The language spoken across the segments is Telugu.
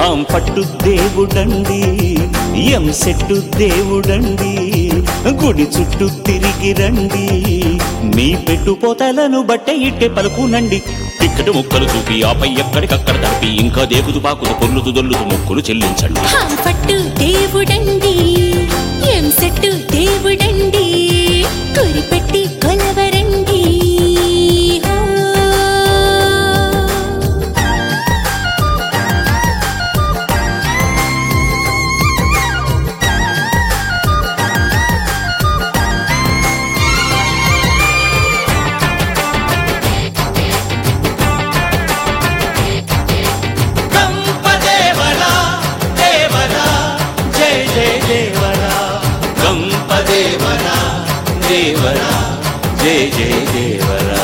ఆం పట్టు దేవుడండి ఎం సెట్టు దేవుడండి గుడి చుట్టూ తిరిగి రండి మీ పెట్టుపోతలను బట్టే ఇట్టే పలుకునండి టిక్కెట్ ముక్కలు చూపి ఆపై ఎక్కడికక్కడ తడిపి ఇంకా దేకుదు పాకుదు పొర్లుతు దొల్లుతు మొక్కులు చెల్లించండి హాం పట్టు దేవుడండి ఎం సెట్టు దేవుడండి గురిపెట్టి కొలవరండి హో. గంపదేవరా దేవరా జయ జయ దేవరా గంపదేవరా దేవరా జయ జయ దేవరా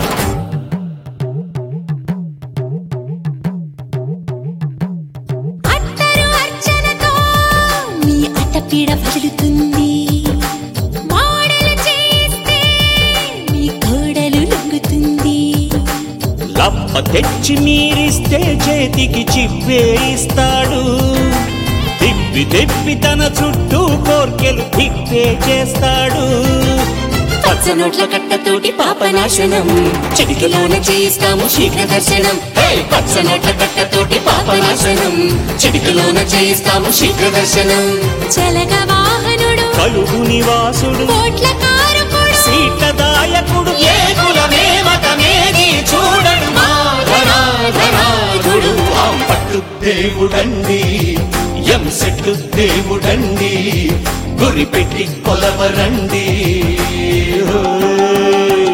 అత్తరు అర్చనతో మీ అటపీడ వదులుతుంది మాడలు చేస్తే మీ కోడలు లొంగుతుంది లప్ప తెచ్చి మీరిస్తే చేతికి చిప్పే ఇస్తాడు తిప్పి తిప్పి తన చుట్టూ కోర్కెలు తిప్పే చేస్తాడు పచ్చనోట్ల కట్టతోటి పాపనాశనం చిటికలోన చేయిస్తాము శీఘ్ర దర్శనం హే! పచ్చనోట్ల కట్టతోటి పాపనాశనం చిటికలోన చేయిస్తాము శీఘ్ర దర్శనం చలగ వాహనుడు కలుగు నివాసుడు కోట్ల కారకుడు సీతదాయకుడు ఏ కులమేమతమేది చూడడు మాధనాధనాధుడు ఆం పట్టు దేవుడండి ఎం సెట్టు దేవుడండి గురి పెట్టి కొలవరండి ఓయ్.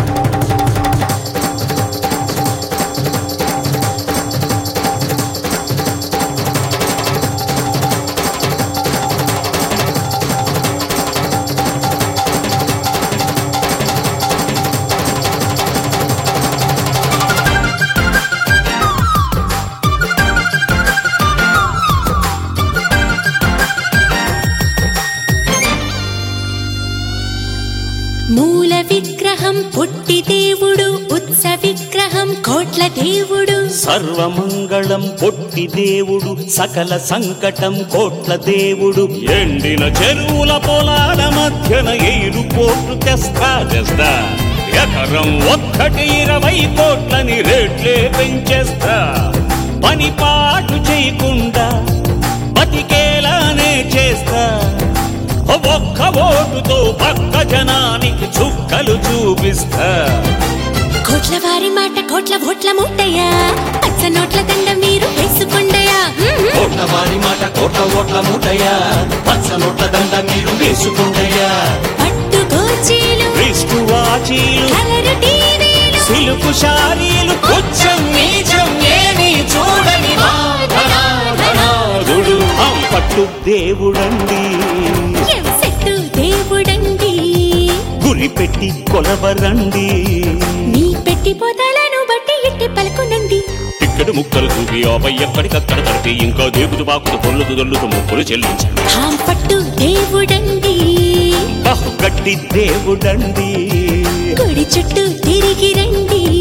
మూల విగ్రహం పొట్టి దేవుడు ఉత్స విగ్రహం కోట్ల దేవుడు సర్వమంగళం పొట్టి దేవుడు సకల సంకటం కోట్ల దేవుడు ఎండిన చెరువుల పొలాల మధ్యన ఏడు కోట్లు తెస్తా తెస్తా ఎకరం ఒక్కటి ఇరవై కోట్లని రేట్లే పెంచేస్తా పని పాటు చేయకుండా బతికేలానే చేస్తా ఒక్క ఓటుతో పక్క జనానికి చుక్కలు చూపిస్తా కోట్ల వారి మాట కోట్ల ఓట్ల మూటయ్యా పచ్చ నోట్ల దండ మీరు వేసుకుండయా కోట్ల వారి మాట కోట్ల ఓట్ల మూటయ్యా పచ్చ నోట్ల దండ మీరు వేసుకుంటయ్యా పట్టు గోచీలు రిస్టు వాచీలు కలరు టీవీలు సిలుకు శారీలు కొంచెం నీచం ఏమి చూడని మాధనాధనాధుడు ఆం పట్టు దేవుడండి ఎం సెట్టు దేవుడండి గురి పెట్టి కొలవరండి మీ పెట్టి పోతాలను బట్టి ఇట్టి పలుకునండి టిక్కెట్ ముక్కలు చూపి ఆపై ఎక్కడికక్కడ తడిపి ఇంకా దేకుతు పాకుతు పొల్లుతు దొల్లుతు మొక్కులు చెల్లించండి హాం పట్టు దేవుడండి బహు గట్టి దేవుడండి గుడి చుట్టూ తిరిగి రండి